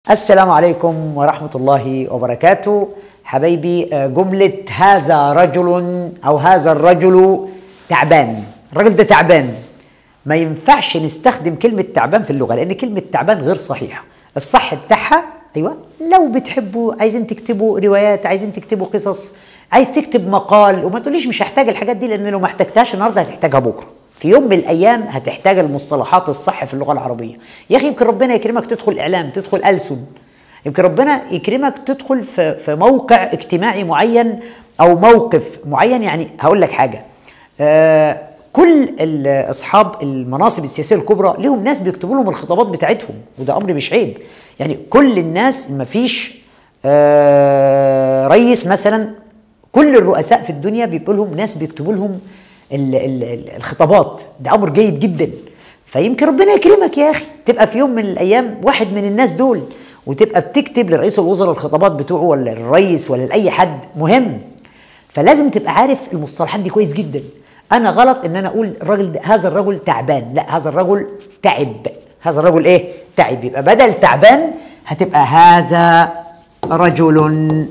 السلام عليكم ورحمة الله وبركاته حبايبي آه، جملة هذا رجل أو هذا الرجل تعبان الراجل ده تعبان ما ينفعش نستخدم كلمة تعبان في اللغة لأن كلمة تعبان غير صحيحة الصح بتاعها أيوة لو بتحبوا عايزين تكتبوا روايات عايزين تكتبوا قصص عايز تكتب مقال وما تقوليش مش هحتاج الحاجات دي لأن لو ما احتجتهاش النهاردة هتحتاجها بكرة في يوم من الايام هتحتاج المصطلحات الصح في اللغه العربيه يا اخي يمكن ربنا يكرمك تدخل اعلام تدخل ألسن يمكن ربنا يكرمك تدخل في في موقع اجتماعي معين او موقف معين يعني هقول لك حاجه آه كل ال- اصحاب المناصب السياسيه الكبرى لهم ناس بيكتبوا لهم الخطابات بتاعتهم وده امر مش عيب يعني كل الناس ما فيش آه رئيس مثلا كل الرؤساء في الدنيا بيبقوا لهم ناس بيكتبوا لهم ال- ال- ال- الخطابات ده امر جيد جدا فيمكن ربنا يكرمك يا اخي تبقى في يوم من الايام واحد من الناس دول وتبقى بتكتب لرئيس الوزراء الخطابات بتوعه ولا للرئيس ولا لاي حد مهم فلازم تبقى عارف المصطلحات دي كويس جدا انا غلط ان انا اقول الراجل ده هذا الرجل تعبان لا هذا الرجل تعب هذا الرجل ايه تعب يبقى بدل تعبان هتبقى هذا رجل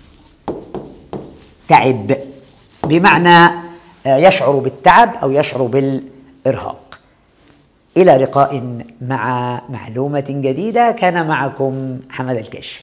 تعب بمعنى آه، يشعر بالتعب او يشعر بالارهاق الى لقاء مع معلومه جديده كان معكم حمد الكاشف